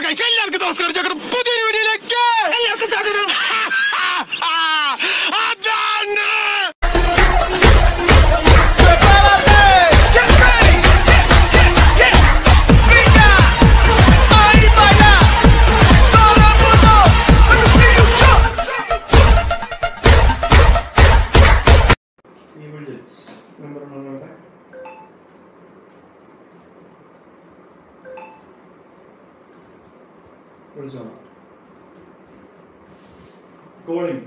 guys, എല്ലാവർക്കും നമസ്കാരം ചക്രം പുതിയൊരു വീഡിയോയിലേക്ക് എല്ലാവർക്കും സ്വാഗതം അതാണ് Evil Jets. നമ്പർ ഒന്നുകൂടെ വിളിച്ചോളാം കോളിംഗ്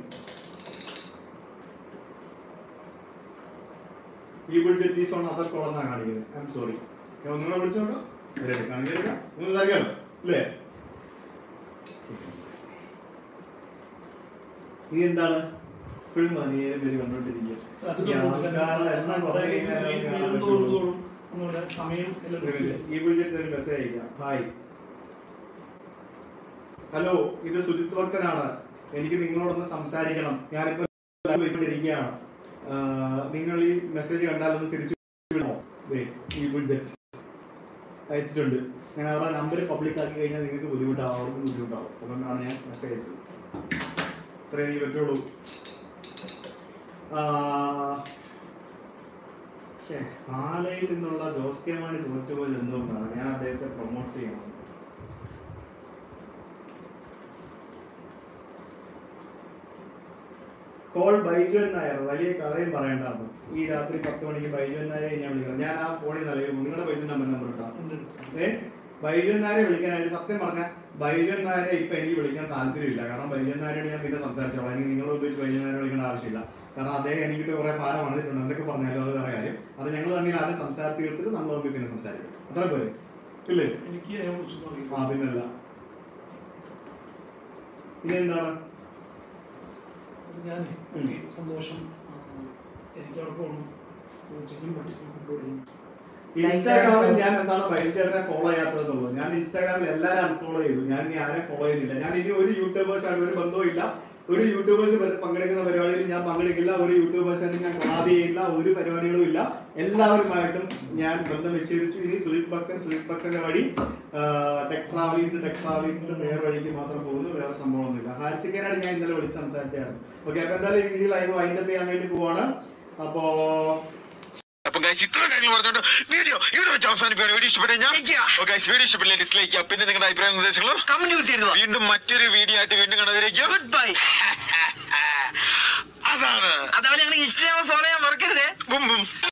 ഈബിൾ jet is on other call എന്നാണ് കാണിക്കുന്നത് ഐ എം സോറി ഞാൻ ഒന്നുകൂടെ വിളിച്ചോട്ടോ വരട്ടെ കാണിക്കില്ല ഒന്ന് തരക്കാലോ അല്ലേ നീ എന്താണ് ഇപ്പോഴും maniയെ പേര് കണ്ടോണ്ടിരിക്കുക ഈ ആൾക്കാരുടെ എണ്ണം കുറഞ്ഞ് കഴിഞ്ഞാൽ നമുക്ക് കാണാൻ പറ്റുള്ളൂ. സമയം ഈ വിളിച്ചിട്ട് ഒരു മെസ്സേജ് അയക്കാം ഹായ് ഹലോ ഇത് സുജിത് ഭക്തനാണ് എനിക്ക് നിങ്ങളോടൊന്ന് സംസാരിക്കണം ഞാനിപ്പോ ഇരിക്കുകയാണ് നിങ്ങൾ ഈ മെസ്സേജ് കണ്ടാൽ ഒന്ന് തിരിച്ചു വിടണോ ദേ, ഈ ബുഡ്ജറ്റ് അയച്ചിട്ടുണ്ട് ഞാൻ അവരുടെ നമ്പർ പബ്ലിക് ആക്കി കഴിഞ്ഞാൽ നിങ്ങൾക്ക് ബുദ്ധിമുട്ടാവും അവർക്ക് ബുദ്ധിമുട്ടാവും അതുകൊണ്ടാണ് ഞാൻ മെസ്സേജ് അയച്ചത് ഇത്രയും എനിക്ക് പറ്റുള്ളൂ ആ, ഛേ, പാലയിൽ നിന്നുള്ള ജോസ് കെ മാണി തോറ്റുപോയത് എന്തുകൊണ്ടാണ് ഞാൻ അദ്ദേഹത്തെ പ്രൊമോട്ട് ചെയ്യണം കോൾ ബൈജുവൻ നായർ വലിയ കഥയും പറയണ്ടായിരുന്നു ഈ രാത്രി പത്ത് മണിക്ക് ബൈജുവൻ നായരെ ഞാൻ വിളിക്കണം ഞാൻ ആ ഫോണിൽ നൽകും നിങ്ങളുടെ ബൈജുൻ നമ്പർ നമ്പർ ഇട്ടാം ഏ ബൈജുവൻ നായരെ വിളിക്കാനായിട്ട് സത്യം പറഞ്ഞ ബൈജുവൻ നായരെ ഇപ്പൊ എനിക്ക് വിളിക്കാൻ താല്പര്യമില്ല കാരണം ബൈജുവൻ നായരോട് ഞാൻ പിന്നെ സംസാരിച്ചോളാം എനിക്ക് നിങ്ങൾ ഉപയോഗിച്ച് ബൈജുവൻ നായരെ വിളിക്കേണ്ട ആവശ്യമില്ല കാരണം അദ്ദേഹം എനിക്കിട്ട് കുറെ പാരം വന്നിട്ടുണ്ട് എന്തൊക്കെ പറഞ്ഞാലും അത് വേറെ കാര്യം അത് ഞങ്ങൾ തമ്മിൽ ആദ്യം സംസാരിച്ച് തീർത്തിട്ട് നമ്മൾ തമ്മിൽ പിന്നെ സംസാരിക്കും അത്ര പോരെ ഇല്ലേ എനിക്ക് അതിനെ കുറിച്ച് ആ പിന്നല്ല ഇനി എന്താണ് ഞാൻ സന്തോഷം ആ, എനിക്ക് അവിടെ പോകണം ഉച്ചയ്ക്കും പട്ടിക്കും ഫുഡ് കൊടുക്കണം ഇൻസ്റ്റാഗ്രാമിൽ ഞാൻ എന്താണ് ബൈജുചേട്ടനെ ഫോളോ ചെയ്യാത്തതെന്നുള്ളത് ഞാൻ ഇൻസ്റ്റാഗ്രാമിൽ എല്ലാവരും അൺഫോളോ ചെയ്തു ഞാൻ ഇനി ആരെ ഫോളോ ചെയ്യുന്നില്ല ഞാൻ ഇനി ഒരു യൂട്യൂബേഴ്സ് ആയിട്ട് ഒരു ബന്ധവും ഇല്ല ഒരു യൂട്യൂബേഴ്സ് പങ്കെടുക്കുന്ന പരിപാടിയിൽ ഞാൻ പങ്കെടുക്കില്ല ഒരു യൂട്യൂബേഴ്സായിട്ട് ഞാൻ കൊളാബ് ചെയ്യില്ല ഒരു പരിപാടികളും ഇല്ല എല്ലാവരുമായിട്ടും ഞാൻ ബന്ധം വിച്ഛേദിച്ചു ഇനി സുജിത് ഭക്തൻ സുജിത് ഭക്തന്റെ വഴി ടെക് ട്രാവലിംഗ് ടെക് ട്രാവലിംഗിന്റെ നേർ വഴിക്ക് മാത്രം പോകുന്നു വേറെ സംഭവമൊന്നുമില്ല ഹാരിസിക്കനായിട്ട് ഞാൻ ഇന്നലെ വിളിച്ച് സംസാരിച്ചായിരുന്നു ഓക്കെ അപ്പൊ എന്തായാലും ഈ വീഡിയോ ലൈവ് വൈൻഡപ്പ് ചെയ്യാൻ വേണ്ടി പോവാണ് അപ്പോ അപ്പൊ ഗൈസ് ഇത്ര കാര്യങ്ങൾ പറഞ്ഞോണ്ട് വീഡിയോ ഇവിടെ വെച്ച് അവസാനിപ്പിക്കുകയാണ് വീഡിയോ ഇഷ്ടപ്പെട്ടു ഞാൻ ഗൈസ് വീഡിയോ ഇഷ്ടപ്പെട്ടില്ല ഡിസ്ലൈക്ക് ചെയ്യുക പിന്നെ നിങ്ങളുടെ അഭിപ്രായ നിർദ്ദേശങ്ങളും കമന്റ് കുത്തിയിരുന്നു വീണ്ടും മറ്റൊരു വീഡിയോ ആയിട്ട് വീണ്ടും കാണാതിരിക്കും ഗുഡ് ബൈ അതാണ് അതേപോലെ ഞങ്ങൾ ഇൻസ്റ്റാഗ്രാം ഫോളോ ചെയ്യാൻ മറക്കരുത് ബും ബും